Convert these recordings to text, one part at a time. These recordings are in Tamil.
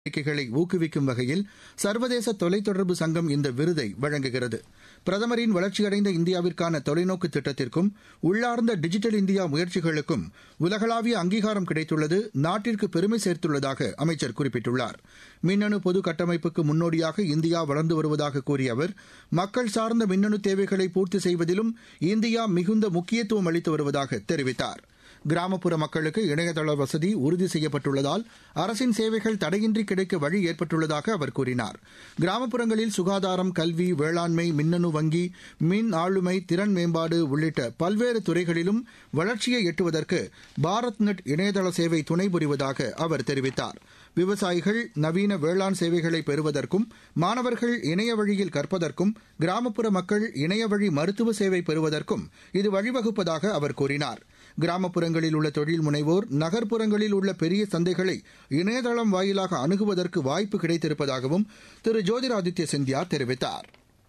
நடவடிக்கைகளை ஊக்குவிக்கும் வகையில் சர்வதேச தொலைத்தொடர்பு சங்கம் இந்த விருதை வழங்குகிறது பிரதமரின் வளர்ச்சியடைந்த இந்தியாவிற்கான தொலைநோக்கு திட்டத்திற்கும் உள்ளார்ந்த டிஜிட்டல் இந்தியா முயற்சிகளுக்கும் உலகளாவிய அங்கீகாரம் கிடைத்துள்ளது நாட்டிற்கு பெருமை சேர்த்துள்ளதாக அமைச்சர் குறிப்பிட்டுள்ளார் மின்னணு பொது கட்டமைப்புக்கு முன்னோடியாக இந்தியா வளர்ந்து வருவதாக கூறிய அவர் மக்கள் சார்ந்த மின்னணு தேவைகளை பூர்த்தி செய்வதிலும் இந்தியா மிகுந்த முக்கியத்துவம் அளித்து வருவதாக தெரிவித்தார் கிராமப்புற மக்களுக்கு இணையதள வசதி உறுதி செய்யப்பட்டுள்ளதால் அரசின் சேவைகள் தடையின்றி கிடைக்க வழி ஏற்பட்டுள்ளதாக அவர் கூறினார் கிராமப்புறங்களில் சுகாதாரம் கல்வி வேளாண்மை மின்னணு வங்கி மின் ஆளுமை திறன் மேம்பாடு உள்ளிட்ட பல்வேறு துறைகளிலும் வளர்ச்சியை எட்டுவதற்கு பாரத் நெட் இணையதள சேவை துணை புரிவதாக அவர் தெரிவித்தார் விவசாயிகள் நவீன வேளாண் சேவைகளை பெறுவதற்கும் மாணவர்கள் இணைய வழியில் கற்பதற்கும் கிராமப்புற மக்கள் இணையவழி மருத்துவ சேவை பெறுவதற்கும் இது வழிவகுப்பதாக அவர் கூறினார் கிராமப்புறங்களில் உள்ள தொழில் முனைவோர் நகர்ப்புறங்களில் உள்ள பெரிய சந்தைகளை இணையதளம் வாயிலாக அணுகுவதற்கு வாய்ப்பு கிடைத்திருப்பதாகவும் திரு ஜோதிராதித்ய சிந்தியா தெரிவித்தார்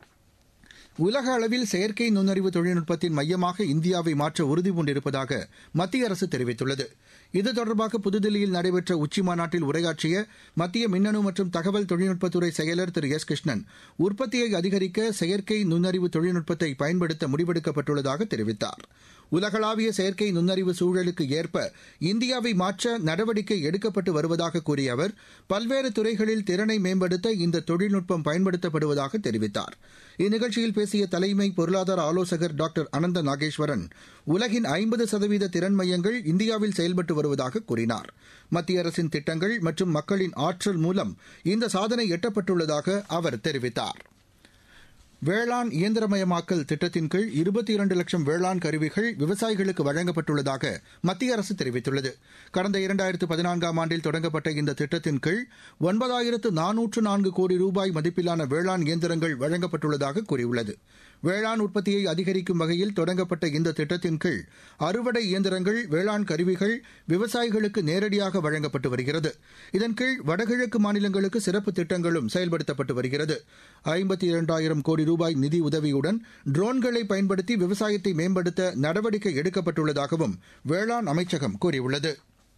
உலக அளவில் செயற்கை நுண்ணறிவு தொழில்நுட்பத்தின் மையமாக இந்தியாவை மாற்ற உறுதிபூண்டிருப்பதாக மத்திய அரசு தெரிவித்துள்ளது இது தொடர்பாக புதுதில்லியில் நடைபெற்ற உச்சிமாநாட்டில் உரையாற்றிய மத்திய மின்னணு மற்றும் தகவல் தொழில்நுட்பத்துறை செயலர் திரு எஸ் கிருஷ்ணன் உற்பத்தியை அதிகரிக்க செயற்கை நுண்ணறிவு தொழில்நுட்பத்தை பயன்படுத்த முடிவெடுக்கப்பட்டுள்ளதாக தெரிவித்தார் உலகளாவிய செயற்கை நுண்ணறிவு சூழலுக்கு ஏற்ப இந்தியாவை மாற்ற நடவடிக்கை எடுக்கப்பட்டு வருவதாக கூறிய அவர் பல்வேறு துறைகளில் திறனை மேம்படுத்த இந்த தொழில்நுட்பம் பயன்படுத்தப்படுவதாக தெரிவித்தார் இந்நிகழ்ச்சியில் பேசிய தலைமை பொருளாதார ஆலோசகர் டாக்டர் அனந்த நாகேஸ்வரன் உலகின் ஐம்பது சதவீத திறன் மையங்கள் இந்தியாவில் செயல்பட்டு வருவதாக கூறினார் மத்திய அரசின் திட்டங்கள் மற்றும் மக்களின் ஆற்றல் மூலம் இந்த சாதனை எட்டப்பட்டுள்ளதாக அவர் தெரிவித்தார் வேளாண் இயந்திரமயமாக்கல் திட்டத்தின் கீழ் இருபத்தி இரண்டு லட்சம் வேளாண் கருவிகள் விவசாயிகளுக்கு வழங்கப்பட்டுள்ளதாக மத்திய அரசு தெரிவித்துள்ளது கடந்த இரண்டாயிரத்து பதினான்காம் ஆண்டில் தொடங்கப்பட்ட இந்த திட்டத்தின் கீழ் ஒன்பதாயிரத்து நானூற்று நான்கு கோடி ரூபாய் மதிப்பிலான வேளாண் இயந்திரங்கள் வழங்கப்பட்டுள்ளதாக கூறியுள்ளது வேளாண் உற்பத்தியை அதிகரிக்கும் வகையில் தொடங்கப்பட்ட இந்த திட்டத்தின் கீழ் அறுவடை இயந்திரங்கள் வேளாண் கருவிகள் விவசாயிகளுக்கு நேரடியாக வழங்கப்பட்டு வருகிறது இதன் கீழ் வடகிழக்கு மாநிலங்களுக்கு சிறப்பு திட்டங்களும் செயல்படுத்தப்பட்டு வருகிறது ஐம்பத்தி இரண்டாயிரம் கோடி ரூபாய் நிதி உதவியுடன் ட்ரோன்களை பயன்படுத்தி விவசாயத்தை மேம்படுத்த நடவடிக்கை எடுக்கப்பட்டுள்ளதாகவும் வேளாண் அமைச்சகம் கூறியுள்ளது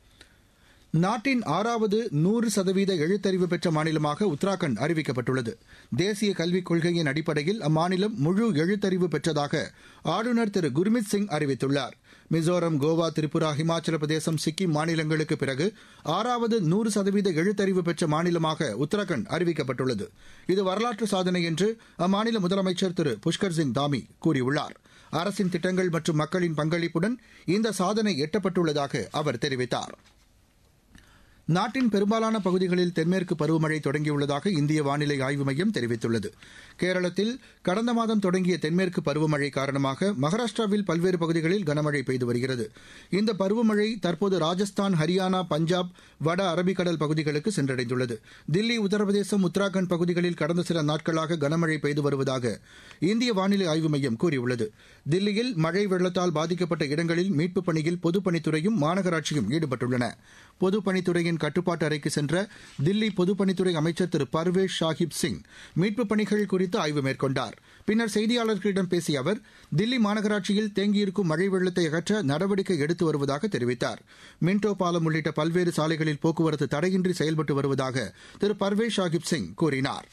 நாட்டின் ஆறாவது நூறு சதவீத எழுத்தறிவு பெற்ற மாநிலமாக உத்தராகண்ட் அறிவிக்கப்பட்டுள்ளது தேசிய கல்விக் கொள்கையின் அடிப்படையில் அம்மாநிலம் முழு எழுத்தறிவு பெற்றதாக ஆளுநர் திரு குர்மித் சிங் அறிவித்துள்ளார் மிசோரம் கோவா திரிபுரா ஹிமாச்சல பிரதேசம் சிக்கிம் மாநிலங்களுக்கு பிறகு ஆறாவது நூறு சதவீத எழுத்தறிவு பெற்ற மாநிலமாக உத்தராகண்ட் அறிவிக்கப்பட்டுள்ளது இது வரலாற்று சாதனை என்று அம்மாநில முதலமைச்சர் திரு புஷ்கர் சிங் தாமி கூறியுள்ளார் அரசின் திட்டங்கள் மற்றும் மக்களின் பங்களிப்புடன் இந்த சாதனை எட்டப்பட்டுள்ளதாக அவர் தெரிவித்தார் நாட்டின் பெரும்பாலான பகுதிகளில் தென்மேற்கு பருவமழை தொடங்கியுள்ளதாக இந்திய வானிலை ஆய்வு மையம் தெரிவித்துள்ளது கேரளத்தில் கடந்த மாதம் தொடங்கிய தென்மேற்கு பருவமழை காரணமாக மகாராஷ்டிராவில் பல்வேறு பகுதிகளில் கனமழை பெய்து வருகிறது இந்த பருவமழை தற்போது ராஜஸ்தான் ஹரியானா பஞ்சாப் வட அரபிக்கடல் பகுதிகளுக்கு சென்றடைந்துள்ளது தில்லி உத்தரப்பிரதேசம் உத்தராகண்ட் பகுதிகளில் கடந்த சில நாட்களாக கனமழை பெய்து வருவதாக இந்திய வானிலை ஆய்வு மையம் கூறியுள்ளது தில்லியில் மழை வெள்ளத்தால் பாதிக்கப்பட்ட இடங்களில் மீட்புப் பணியில் பொதுப்பணித்துறையும் மாநகராட்சியும் ஈடுபட்டுள்ளன பொதுப்பணித்துறையின் கட்டுப்பாட்டு அறைக்கு சென்ற தில்லி பொதுப்பணித்துறை அமைச்சர் திரு பர்வேஷ் ஷாஹிப் சிங் மீட்புப் பணிகள் குறித்து ஆய்வு மேற்கொண்டார் பின்னர் செய்தியாளர்களிடம் பேசிய அவர் தில்லி மாநகராட்சியில் தேங்கியிருக்கும் மழை வெள்ளத்தை அகற்ற நடவடிக்கை எடுத்து வருவதாக தெரிவித்தார் மின்டோ பாலம் உள்ளிட்ட பல்வேறு சாலைகளில் போக்குவரத்து தடையின்றி செயல்பட்டு வருவதாக திரு பர்வேஷ் ஷாஹிப் சிங் கூறினார்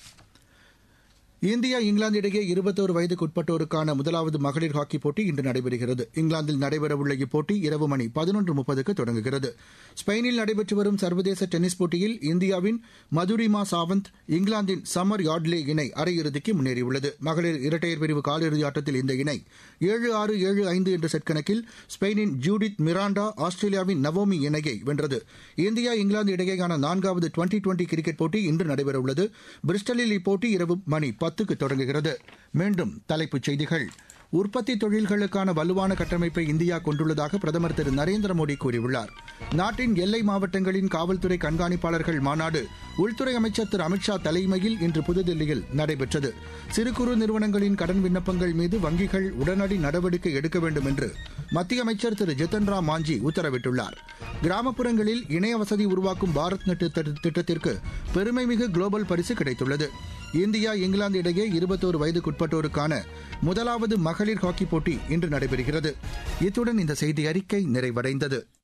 இந்தியா இங்கிலாந்து இடையே இருபத்தோரு வயதுக்குட்பட்டோருக்கான முதலாவது மகளிர் ஹாக்கி போட்டி இன்று நடைபெறுகிறது இங்கிலாந்தில் நடைபெறவுள்ள இப்போட்டி இரவு மணி பதினொன்று முப்பதுக்கு தொடங்குகிறது ஸ்பெயினில் நடைபெற்று வரும் சர்வதேச டென்னிஸ் போட்டியில் இந்தியாவின் மதுரிமா சாவந்த் இங்கிலாந்தின் சமர் யார்ட்லே இணை அரையிறுதிக்கு முன்னேறியுள்ளது மகளிர் இரட்டையர் பிரிவு காலிறுதி ஆட்டத்தில் இந்த இணை ஏழு ஆறு ஏழு ஐந்து என்ற செட் கணக்கில் ஸ்பெயினின் ஜூடித் மிராண்டா ஆஸ்திரேலியாவின் நவோமி இணையை வென்றது இந்தியா இங்கிலாந்து இடையேயான நான்காவது டுவெண்டி டுவெண்டி கிரிக்கெட் போட்டி இன்று நடைபெறவுள்ளது பிரிஸ்டலில் இப்போட்டி இரவு மணி பத்துக்கு தொடங்குகிறது மீண்டும் தலைப்புச் செய்திகள் உற்பத்தி தொழில்களுக்கான வலுவான கட்டமைப்பை இந்தியா கொண்டுள்ளதாக பிரதமர் திரு நரேந்திர மோடி கூறியுள்ளார் நாட்டின் எல்லை மாவட்டங்களின் காவல்துறை கண்காணிப்பாளர்கள் மாநாடு உள்துறை அமைச்சர் திரு அமித்ஷா தலைமையில் இன்று புதுதில்லியில் நடைபெற்றது சிறு குறு நிறுவனங்களின் கடன் விண்ணப்பங்கள் மீது வங்கிகள் உடனடி நடவடிக்கை எடுக்க வேண்டும் என்று மத்திய அமைச்சர் திரு ஜித்தன் ராம் மாஞ்சி உத்தரவிட்டுள்ளார் கிராமப்புறங்களில் இணைய வசதி உருவாக்கும் பாரத் நெட் திட்டத்திற்கு பெருமைமிகு குளோபல் பரிசு கிடைத்துள்ளது இந்தியா இங்கிலாந்து இடையே இருபத்தோரு வயதுக்குட்பட்டோருக்கான முதலாவது மகளிர் ஹாக்கி போட்டி இன்று நடைபெறுகிறது இத்துடன் இந்த செய்தி அறிக்கை நிறைவடைந்தது